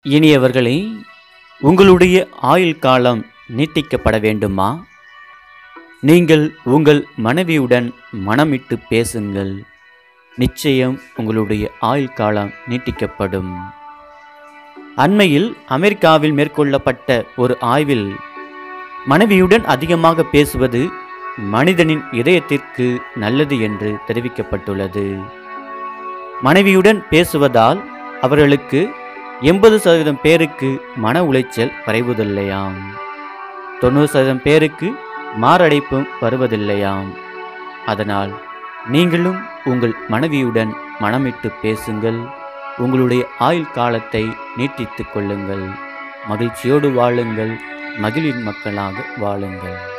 இனியவர்களே உங்களுடைய ஆயுள் காலம் நீட்டிக்கப்பட வேண்டுமா நீங்கள் உங்கள் மனைவியுடன் மனமிட்டு பேசுங்கள் நிச்சயம் உங்களுடைய ஆயுள் காலம் நீட்டிக்கப்படும் அண்மையில் அமெரிக்காவில் மேற்கொள்ளப்பட்ட ஒரு ஆய்வில் மனைவியுடன் அதிகமாக பேசுவது மனிதனின் இதயத்திற்கு நல்லது என்று தெரிவிக்கப்பட்டுள்ளது மனைவியுடன் பேசுவதால் அவர்களுக்கு எண்பது சதவீதம் பேருக்கு மன உளைச்சல் வரைவதில்லையாம் தொண்ணூறு சதவீதம் பேருக்கு மாரடைப்பும் வருவதில்லையாம் அதனால் நீங்களும் உங்கள் மனைவியுடன் மனமிட்டு பேசுங்கள் உங்களுடைய ஆயுள் காலத்தை நீட்டித்துக் கொள்ளுங்கள் மகிழ்ச்சியோடு வாழுங்கள் மகிழின் மக்களாக வாழுங்கள்